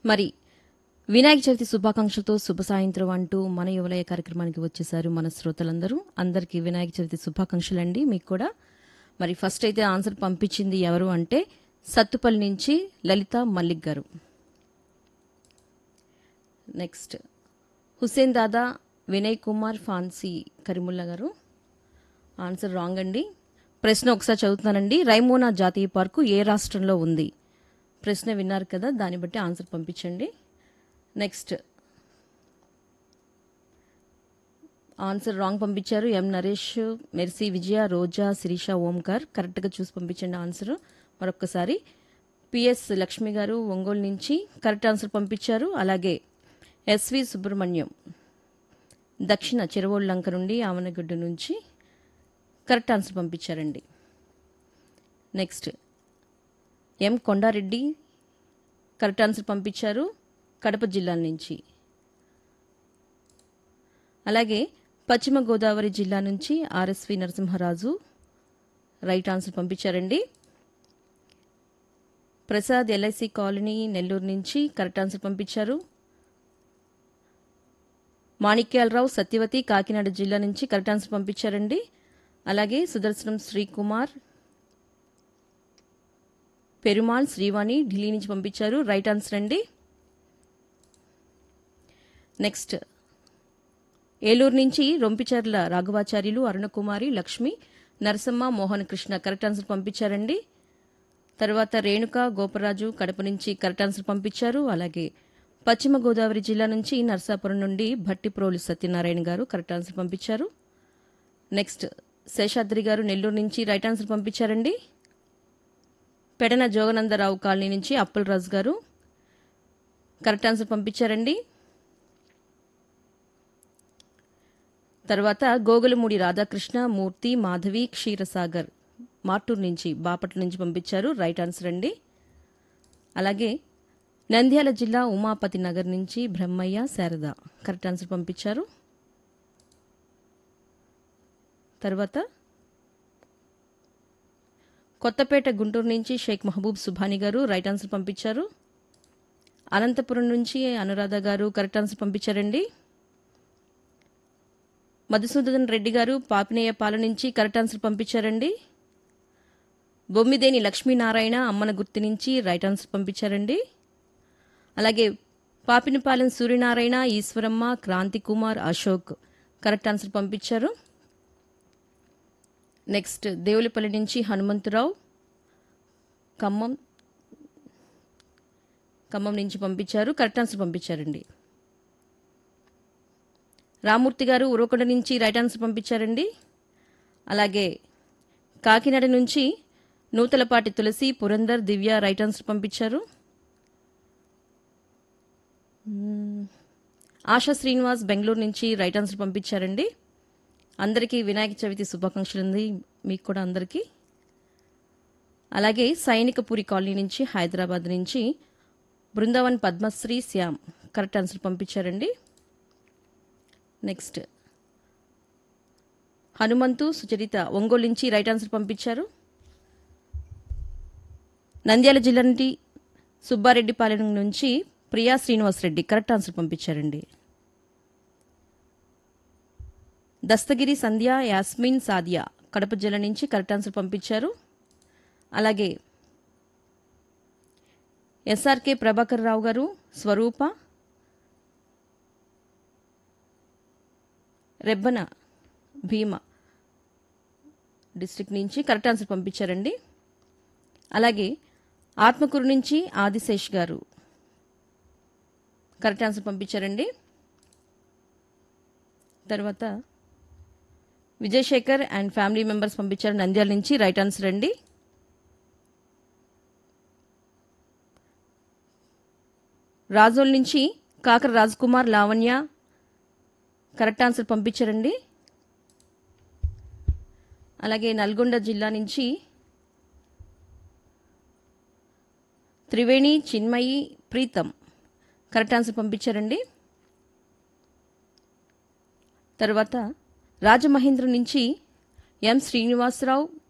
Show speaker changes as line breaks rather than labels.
మరి వినాయక చవితి శుభాకాంక్షలతో శుభ సాయంత్రం అంటూ మన యువలయ కార్యక్రమానికి వచ్చేసారు మన శ్రోతలందరూ అందరికీ వినాయక చవితి శుభాకాంక్షలండి మీకు కూడా మరి ఫస్ట్ అయితే ఆన్సర్ పంపించింది ఎవరు అంటే సత్తుపల్లి నుంచి లలిత మల్లిక్ గారు నెక్స్ట్ హుసేన్ దాదా వినయ్ కుమార్ ఫాన్సీ కరిముల్లా గారు ఆన్సర్ రాంగ్ అండి ప్రశ్న ఒకసారి చదువుతున్నానండి రైమోనా జాతీయ పార్కు ఏ రాష్ట్రంలో ఉంది ప్రశ్న విన్నారు కదా దాన్ని బట్టి ఆన్సర్ పంపించండి నెక్స్ట్ ఆన్సర్ రాంగ్ పంపించారు ఎం నరేష్ మెర్సీ విజయ రోజా శిరీష ఓంకార్ కరెక్ట్గా చూసి పంపించండి ఆన్సర్ మరొక్కసారి పిఎస్ లక్ష్మి గారు ఒంగోలు నుంచి కరెక్ట్ ఆన్సర్ పంపించారు అలాగే ఎస్వి సుబ్రహ్మణ్యం దక్షిణ చెరువోళ్ళ లంక నుండి ఆవనగడ్డ నుంచి కరెక్ట్ ఆన్సర్ పంపించారండి next M Kondareddy correct answer పంపించారు కడప జిల్లా నుంచి అలాగే పశ్చిమ గోదావరి జిల్లా నుంచి ఆర్ఎస్వి నరసింహరాజు రైట్ ఆన్సర్ పంపించారండి ప్రసాద్ ఎల్ఐసి కాలనీ నెల్లూరు నుంచి కరెక్ట్ ఆన్సర్ పంపించారు మాణిక్యాలరావు సత్యవతి కాకినాడ జిల్లా నుంచి కరెక్ట్ ఆన్సర్ పంపించారండి అలాగే సుదర్శనం శ్రీకుమార్ పెరుమాల్ శ్రీవాణి ఢిల్లీ నుంచి పంపించారు రైట్ ఆన్సర్ అండి నెక్స్ట్ ఏలూరు నుంచి రొంపిచర్ల రాఘవాచార్యులు అరుణకుమారి లక్ష్మి నరసమ్మ మోహన్ కృష్ణ కరెక్ట్ ఆన్సర్ పంపించారండి తర్వాత రేణుక గోపరాజు కడప నుంచి కరెక్ట్ ఆన్సర్ పంపించారు అలాగే పశ్చిమ గోదావరి జిల్లా నుంచి నర్సాపురం నుండి భట్టిప్రోలు సత్యనారాయణ గారు కరెక్ట్ ఆన్సర్ పంపించారు నెక్స్ట్ శేషాద్రి గారు నెల్లూరు నుంచి రైట్ ఆన్సర్ పంపించారండి పెడన జోగనందరావు కాలనీ నుంచి అప్పలరాజు గారు కరెక్ట్ ఆన్సర్ పంపించారండి తర్వాత గోగులమూడి రాధాకృష్ణ మూర్తి మాధవి క్షీరసాగర్ మార్టూర్ నుంచి బాపట్ల నుంచి పంపించారు రైట్ ఆన్సర్ అండి అలాగే నంద్యాల జిల్లా ఉమాపతి నగర్ నుంచి బ్రహ్మయ్య శారద కరెక్ట్ ఆన్సర్ పంపించారు తర్వాత కొత్తపేట గుంటూరు నుంచి షేక్ మహబూబ్ సుభాని గారు రైట్ ఆన్సర్ పంపించారు అనంతపురం నుంచి అనురాధ గారు కరెక్ట్ ఆన్సర్ పంపించారండి మధుసూదన్ రెడ్డి గారు పాపినేయపాల నుంచి కరెక్ట్ ఆన్సర్ పంపించారండి బొమ్మిదేని లక్ష్మీనారాయణ అమ్మన గుర్తు నుంచి రైట్ ఆన్సర్ పంపించారండి అలాగే పాపినపాలెం సూర్యనారాయణ ఈశ్వరమ్మ క్రాంతి కుమార్ అశోక్ కరెక్ట్ ఆన్సర్ పంపించారు నెక్స్ట్ దేవులపల్లి నుంచి హనుమంతరావు ఖమ్మం ఖమ్మం నుంచి పంపించారు కరెక్ట్ ఆన్సర్ పంపించారండి రామూర్తి గారు ఉరవకొండ నుంచి రైట్ ఆన్సర్ పంపించారండి అలాగే కాకినాడ నుంచి నూతలపాటి తులసి పురందర్ దివ్య రైట్ ఆన్సర్ పంపించారు మ్మ్. ఆశా శ్రీనివాస్ బెంగళూరు నుంచి రైట్ ఆన్సర్ పంపించారండి అందరికీ వినాయక చవితి శుభాకాంక్షలు ఉంది మీకు కూడా అందరికీ అలాగే సైనికపురి కాలనీ నుంచి హైదరాబాద్ నుంచి బృందావన్ పద్మశ్రీ శ్యామ్ కరెక్ట్ ఆన్సర్ పంపించారండి నెక్స్ట్ హనుమంతు సుచరిత ఒంగోలు నుంచి రైట్ ఆన్సర్ పంపించారు నంద్యాల జిల్లా నుండి సుబ్బారెడ్డిపాలెం నుంచి ప్రియా శ్రీనివాస్ రెడ్డి కరెక్ట్ ఆన్సర్ పంపించారండి దస్తగిరి సంధ్య యాస్మిన్ సాదియా కడప జిల్లా నుంచి కరెక్ట్ ఆన్సర్ పంపించారు అలాగే ఎస్ఆర్కే ప్రభాకర్ రావు గారు స్వరూప రెబ్బన భీమ డిస్ట్రిక్ట్ నుంచి కరెక్ట్ ఆన్సర్ పంపించారండి అలాగే ఆత్మకూరు నుంచి ఆదిశేష్ గారు కరెక్ట్ ఆన్సర్ పంపించారండి తర్వాత విజయశేఖర్ అండ్ ఫ్యామిలీ మెంబర్స్ పంపించారు నంద్యాల నుంచి రైట్ ఆన్సర్ అండి రాజోల్ నుంచి కాకర రాజ్కుమార్ లావణ్య కరెక్ట్ ఆన్సర్ పంపించారండి అలాగే నల్గొండ జిల్లా నుంచి త్రివేణి చిన్మయి ప్రీతం కరెక్ట్ ఆన్సర్ పంపించారండి తర్వాత రాజమహేంద్ర నుంచి ఎం శ్రీనివాసరావు